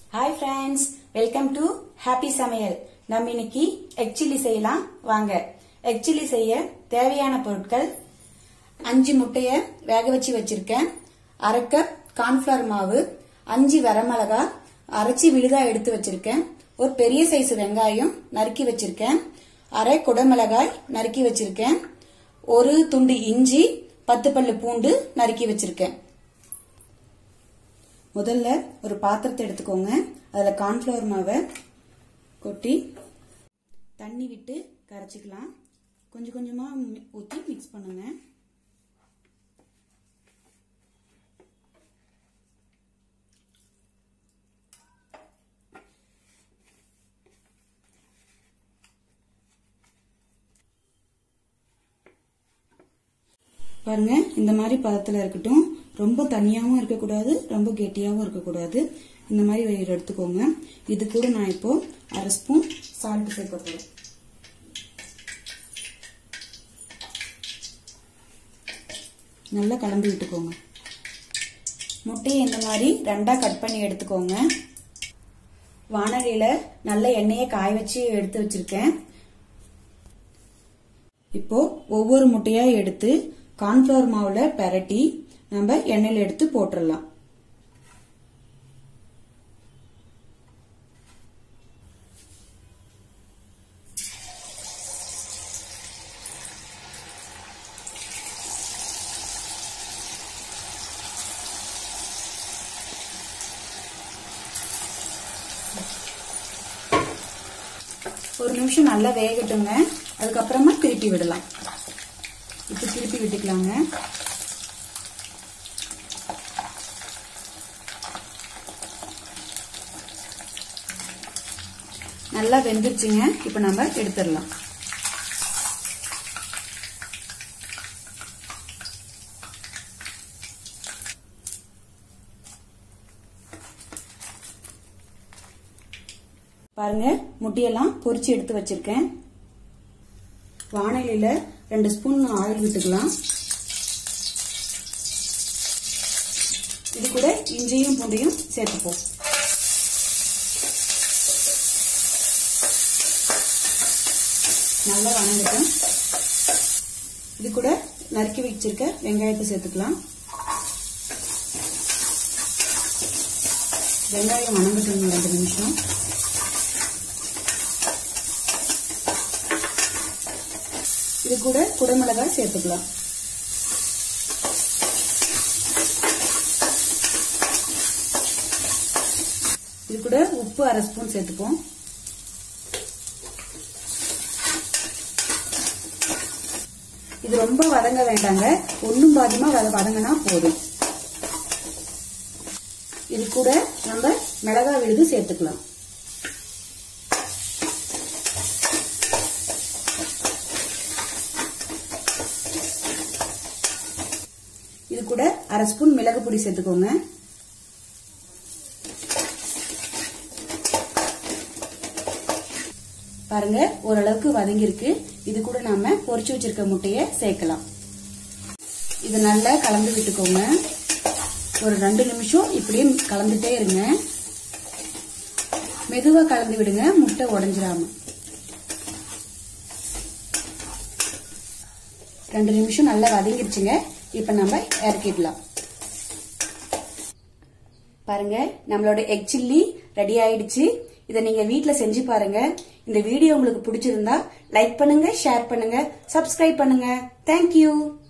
hi friends welcome to happy சமையல் நம்ம இன்னைக்கு எக் சில்லி செய்யலாம் வாங்க எக் சில்லி செய்ய தேவையான பொருட்கள் அஞ்சு முட்டைய வேக வச்சு வச்சிருக்கேன் அரை கப் கார்ன்ஃபிளவர் மாவு அஞ்சு வரமிளகா அரைச்சி விழுதா எடுத்து வச்சிருக்கேன் ஒரு பெரிய சைஸ் வெங்காயம் நறுக்கி வச்சிருக்கேன் அரை குடமிளகாய் நறுக்கி வச்சிருக்கேன் ஒரு துண்டு இஞ்சி பத்து பல்லு பூண்டு நறுக்கி வச்சிருக்கேன் முதல்ல ஒரு பாத்திரத்தை எடுத்துக்கோங்க அதுல கார்ன்ஃபிளவர் மாவை கொட்டி தண்ணி விட்டு கரைச்சிக்கலாம் கொஞ்சம் கொஞ்சமா மி- ஊத்தி மிக்ஸ் பண்ணுங்க பாருங்க இந்த மாதிரி பதத்துல இருக்கட்டும் ரொம்ப தனியாவும் இருக்கக்கூடாது ரொம்ப கெட்டியாவும் இருக்கக்கூடாது இந்த மாதிரி ஒரு எடுத்துக்கோங்க இது கூட நான் இப்போ அரை ஸ்பூன் சால்ட் சேர்க்க போறேன் நல்லா கலந்து விட்டுக்கோங்க முட்டையை இந்த மாதிரி ரெண்டா கட் பண்ணி எடுத்துக்கோங்க வானலியில நல்ல எண்ணெயை காய வச்சு எடுத்து வச்சிருக்கேன் இப்போ ஒவ்வொரு முட்டையா எடுத்து கார்ன்ஃபிளவர் மாவுல பெரட்டி நம்ம எண்ணெயில எடுத்து போட்டுடலாம் ஒரு நிமிஷம் நல்லா வேகட்டுங்க அதுக்கப்புறமா திருப்பி விடலாம் இப்போ திருப்பி விட்டுக்கலாங்க நல்லா வெந்துருச்சுங்க இப்போ நம்ம எடுத்துடலாம் பாருங்க முட்டையெல்லாம் பொரிச்சு எடுத்து வச்சிருக்கேன் வானிலையில ரெண்டு ஸ்பூன் ஆயில் விட்டுக்கலாம் இது கூட இஞ்சியும் பூண்டையும் சேர்த்துப்போம் நல்லா வணங்கட்டும் இது கூட நறுக்கி வச்சிருக்க வெங்காயத்தை சேர்த்துக்கலாம் வெங்காயம் வணங்கட்டும் ரெண்டு நிமிஷம் இது கூட குடமிளகாய் சேர்த்துக்கலாம் இது கூட உப்பு அரை ஸ்பூன் சேர்த்துப்போம் இது ரொம்ப வதங்க வேண்டாங்க ஒண்ணும் பாதியமா வத வதங்கினா போதும் இது கூட நம்ம மிளகாய் விழுது சேர்த்துக்கலாம் இது கூட அரை ஸ்பூன் மிளகு பொடி சேர்த்துக்கோங்க பாருங்க ஓரளவுக்கு வதங்கிருக்கு இது கூட நாம பொரிச்சு வச்சிருக்க முட்டைய சேர்க்கலாம் இது நல்லா கலந்து விட்டுக்கோங்க ஒரு ரெண்டு நிமிஷம் இப்படியே கலந்துட்டே இருங்க மெதுவா கலந்து விடுங்க முட்டை உடைஞ்சிராம ரெண்டு நிமிஷம் நல்லா வதங்கிருச்சுங்க இப்ப நம்ம இறக்கிடலாம் பாருங்க நம்மளோட எக் சில்லி ரெடி ஆயிடுச்சு இதை நீங்க வீட்ல செஞ்சு பாருங்க இந்த வீடியோ உங்களுக்கு பிடிச்சிருந்தா லைக் பண்ணுங்க ஷேர் பண்ணுங்க சப்ஸ்கிரைப் பண்ணுங்க தேங்க்யூ